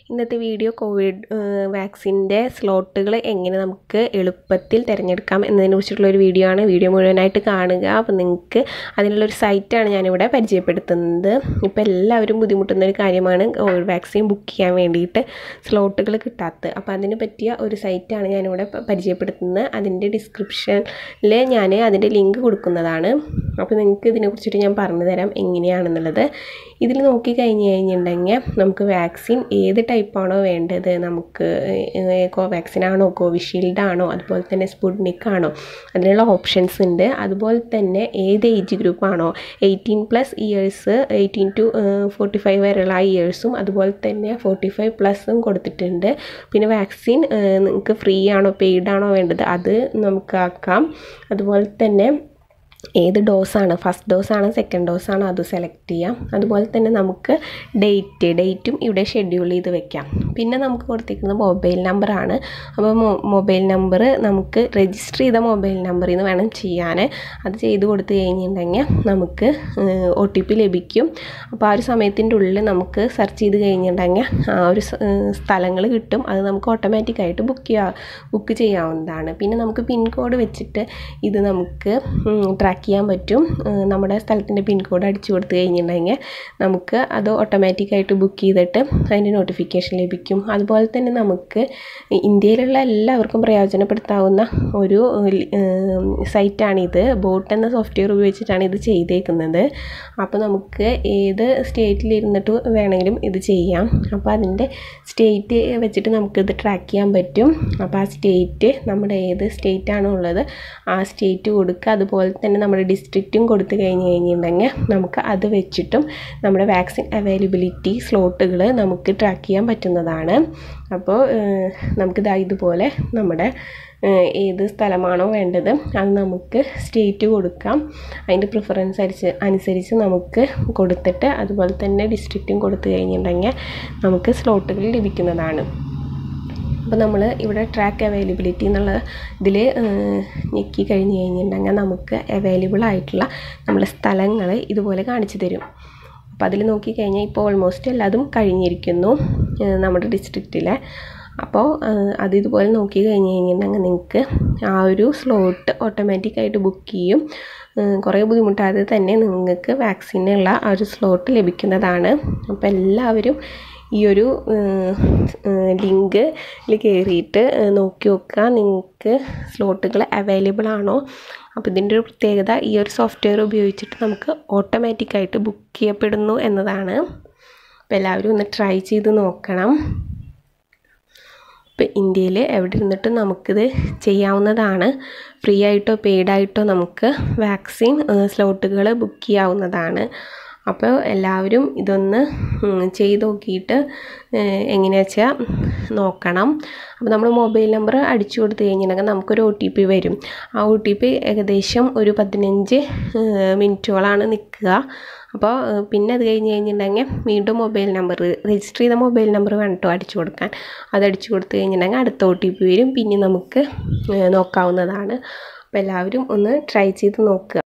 ഇന്നത്തെ video Covid വാക്സിൻ്റെ സ്ലോട്ടുകൾ എങ്ങനെ നമുക്ക് എളുപ്പത്തിൽ തിരഞ്ഞെടുക്കാം എന്നതിനെ കുറിച്ചിട്ടുള്ള ഒരു വീഡിയോ ആണ് വീഡിയോ മുഴുവനായിട്ട് കാണുക അപ്പോൾ നിങ്ങൾക്ക് അതിനുള്ളൊരു സൈറ്റാണ് ഞാനിവിടെ പരിചയപ്പെടുത്തുന്നത് ഇപ്പോൾ എല്ലാവരും ബുദ്ധിമുട്ടുന്ന ഒരു കാര്യമാണ് കോവിഡ് വാക്സിൻ ബുക്ക് ചെയ്യാൻ വേണ്ടിയിട്ട് സ്ലോട്ടുകൾ കിട്ടാത്തത് അപ്പോൾ അതിന് പറ്റിയ ഒരു സൈറ്റാണ് ഞാനിവിടെ പ- പരിചയപ്പെടുത്തുന്നത് അതിൻ്റെ ഡിസ്ക്രിപ്ഷനിൽ ഞാൻ അതിൻ്റെ ലിങ്ക് കൊടുക്കുന്നതാണ് അപ്പോൾ നിങ്ങൾക്ക് ഇതിനെക്കുറിച്ചിട്ട് ഞാൻ പറഞ്ഞു തരാം എങ്ങനെയാണെന്നുള്ളത് ഇതിൽ നോക്കി കഴിഞ്ഞ് കഴിഞ്ഞിട്ടുണ്ടെങ്കിൽ നമുക്ക് വാക്സിൻ ഏത് ടൈപ്പാണോ വേണ്ടത് നമുക്ക് കോവാക്സിൻ ആണോ കോവിഷീൽഡ് ആണോ അതുപോലെ തന്നെ സ്പുട്നിക് ആണോ അതിനുള്ള ഓപ്ഷൻസ് ഉണ്ട് അതുപോലെ തന്നെ ഏത് ഏജ് ഗ്രൂപ്പാണോ eighteen plus years eighteen to forty five വരെയുള്ള ഇയേഴ്സും അതുപോലെ തന്നെ ഫോർട്ടി ഫൈവ് പ്ലസും കൊടുത്തിട്ടുണ്ട് പിന്നെ വാക്സിൻ നിങ്ങൾക്ക് ഫ്രീ ആണോ പെയ്ഡ് ആണോ വേണ്ടത് അത് നമുക്ക് ആക്കാം അതുപോലെ തന്നെ ഏത് ഡോസാണ് ഫസ്റ്റ് ഡോസാണ് സെക്കൻഡ് ഡോസാണ് അത് സെലക്ട് ചെയ്യാം അതുപോലെ തന്നെ നമുക്ക് ഡേറ്റ് ഡേറ്റും ഇവിടെ ഷെഡ്യൂൾ ചെയ്ത് വെക്കാം പിന്നെ നമുക്ക് കൊടുത്തിരിക്കുന്നത് മൊബൈൽ നമ്പറാണ് അപ്പോൾ മൊബൈൽ നമ്പർ നമുക്ക് രജിസ്റ്റർ ചെയ്ത മൊബൈൽ നമ്പറിൽ നിന്ന് വേണം ചെയ്യാൻ അത് ചെയ്ത് കൊടുത്തു കഴിഞ്ഞിട്ടുണ്ടെങ്കിൽ നമുക്ക് ഒ ടി പി ലഭിക്കും അപ്പോൾ ആ ഒരു സമയത്തിൻ്റെ ഉള്ളിൽ നമുക്ക് സെർച്ച് ചെയ്ത് കഴിഞ്ഞിട്ടുണ്ടെങ്കിൽ ആ ഒരു സ്ഥലങ്ങൾ കിട്ടും അത് നമുക്ക് ഓട്ടോമാറ്റിക്കായിട്ട് ബുക്ക് ചെയ്യാ ബുക്ക് ചെയ്യാവുന്നതാണ് പിന്നെ നമുക്ക് പിൻ കോഡ് വെച്ചിട്ട് ഇത് നമുക്ക് ട്രാക്ക് ചെയ്യാൻ പറ്റും ഉം, നമ്മുടെ സ്ഥലത്തിൻ്റെ പിൻ കോഡ് അടിച്ചു കൊടുത്തു കഴിഞ്ഞിട്ടുണ്ടെങ്കിൽ നമുക്ക് അത് ഓട്ടോമാറ്റിക്കായിട്ട് ബുക്ക് ചെയ്തിട്ട് അതിൻ്റെ നോട്ടിഫിക്കേഷൻ ലഭിക്കും അതുപോലെ തന്നെ നമുക്ക് ഇന്ത്യയിലുള്ള എല്ലാവർക്കും പ്രയോജനപ്പെടുത്താവുന്ന ഒരു സൈറ്റാണിത് ബോട്ട് എന്ന സോഫ്റ്റ്വെയർ ഉപയോഗിച്ചിട്ടാണ് ഇത് ചെയ്തേക്കുന്നത് അപ്പോൾ നമുക്ക് ഏത് സ്റ്റേറ്റിലിരുന്നിട്ട് വേണമെങ്കിലും ഇത് ചെയ്യാം അപ്പോൾ അതിൻ്റെ സ്റ്റേറ്റ് വെച്ചിട്ട് നമുക്കിത് ട്രാക്ക് ചെയ്യാൻ പറ്റും അപ്പോൾ ആ സ്റ്റേറ്റ് നമ്മുടെ ഏത് സ്റ്റേറ്റ് ആണോ ഉള്ളത് ആ സ്റ്റേറ്റ് കൊടുക്കുക അതുപോലെ തന്നെ നമ്മുടെ ഡിസ്ട്രിക്റ്റും കൊടുത്തു കഴിഞ്ഞ് കഴിഞ്ഞിട്ടുണ്ടെങ്കിൽ നമുക്ക് അത് വെച്ചിട്ടും നമ്മുടെ വാക്സിൻ അവൈലബിലിറ്റി സ്ലോട്ടുകൾ നമുക്ക് ട്രാക്ക് ചെയ്യാൻ പറ്റുന്നതാണ് അപ്പോൾ നമുക്കിതാ ഇതുപോലെ നമ്മുടെ ഏഹ്, ഏത് സ്ഥലമാണോ വേണ്ടത് അത് നമുക്ക് സ്റ്റേറ്റ് കൊടുക്കാം അതിൻ്റെ പ്രിഫറൻസ് അനുസരിച്ച് അനുസരിച്ച് നമുക്ക് കൊടുത്തിട്ട് അതുപോലെ തന്നെ ഡിസ്ട്രിക്റ്റും കൊടുത്തു കഴിഞ്ഞിട്ടുണ്ടെങ്കിൽ നമുക്ക് സ്ലോട്ടുകൾ ലഭിക്കുന്നതാണ് അപ്പോൾ നമ്മൾ ഇവിടെ ട്രാക്ക് അവൈലബിലിറ്റി എന്നുള്ള ഇതിൽ ഞെക്കി കഴിഞ്ഞ് കഴിഞ്ഞിട്ടുണ്ടെങ്കിൽ നമുക്ക് അവൈലബിൾ ആയിട്ടുള്ള നമ്മുടെ സ്ഥലങ്ങൾ ഇതുപോലെ കാണിച്ചു തരും അപ്പോൾ അതിൽ നോക്കിക്കഴിഞ്ഞാൽ ഇപ്പോൾ ഓൾമോസ്റ്റ് എല്ലാതും കഴിഞ്ഞിരിക്കുന്നു ഏഹ് നമ്മുടെ ഡിസ്ട്രിക്റ്റിലെ അപ്പോൾ ഏഹ് അത് ഇതുപോലെ നോക്കി കഴിഞ്ഞ് കഴിഞ്ഞിട്ടുണ്ടെങ്കിൽ നിങ്ങൾക്ക് ആ ഒരു സ്ലോട്ട് ഓട്ടോമാറ്റിക്കായിട്ട് ബുക്ക് ചെയ്യും ഏഹ് കുറേ ബുദ്ധിമുട്ടാതെ തന്നെ നിങ്ങൾക്ക് വാക്സിനുള്ള ആ ഒരു സ്ലോട്ട് ലഭിക്കുന്നതാണ് അപ്പോൾ എല്ലാവരും ഈ ഒരു ലിങ്കിൽ കയറിയിട്ട് നോക്കി നോക്കുക നിങ്ങൾക്ക് സ്ലോട്ടുകൾ അവൈലബിൾ ആണോ അപ്പോൾ ഇതിൻ്റെ ഒരു പ്രത്യേകത ഈ ഒരു സോഫ്റ്റ്വെയർ ഉപയോഗിച്ചിട്ട് നമുക്ക് ഓട്ടോമാറ്റിക്കായിട്ട് ബുക്ക് ചെയ്യപ്പെടുന്നു എന്നതാണ് അപ്പോൾ എല്ലാവരും ഒന്ന് ട്രൈ ചെയ്ത് നോക്കണം ഇപ്പോൾ ഇന്ത്യയിൽ എവിടെ ഇരുന്നിട്ടും നമുക്കിത് ചെയ്യാവുന്നതാണ് ഫ്രീ ആയിട്ടോ പെയ്ഡ് ആയിട്ടോ നമുക്ക് വാക്സിൻ സ്ലോട്ടുകൾ ബുക്ക് ചെയ്യാവുന്നതാണ് അപ്പോൾ എല്ലാവരും ഇതൊന്ന് ഉം, ചെയ്ത് നോക്കിയിട്ട് എങ്ങനെയാ വെച്ചാൽ നോക്കണം അപ്പോൾ നമ്മൾ മൊബൈൽ നമ്പർ അടിച്ചു കൊടുത്തു കഴിഞ്ഞിട്ടുണ്ടെങ്കിൽ നമുക്കൊരു ഒ ടി പി വരും ആ ഒ ടി പി ഏകദേശം ഒരു പതിനഞ്ച് മിനിറ്റോളാണ് നിൽക്കുക അപ്പോൾ ഏഹ്, പിന്നെ അത് കഴിഞ്ഞ് കഴിഞ്ഞിട്ടുണ്ടെങ്കിൽ വീണ്ടും മൊബൈൽ നമ്പർ രജിസ്റ്റർ ചെയ്ത മൊബൈൽ നമ്പർ വേണം കേട്ടോ അടിച്ചു കൊടുക്കാൻ അത് അടിച്ചു കൊടുത്തു കഴിഞ്ഞിട്ടുണ്ടെങ്കിൽ അടുത്ത ഒ ടി പി വരും പിന്നെ നമുക്ക് ഏഹ്, നോക്കാവുന്നതാണ് അപ്പോൾ എല്ലാവരും ഒന്ന് ട്രൈ ചെയ്ത് നോക്കുക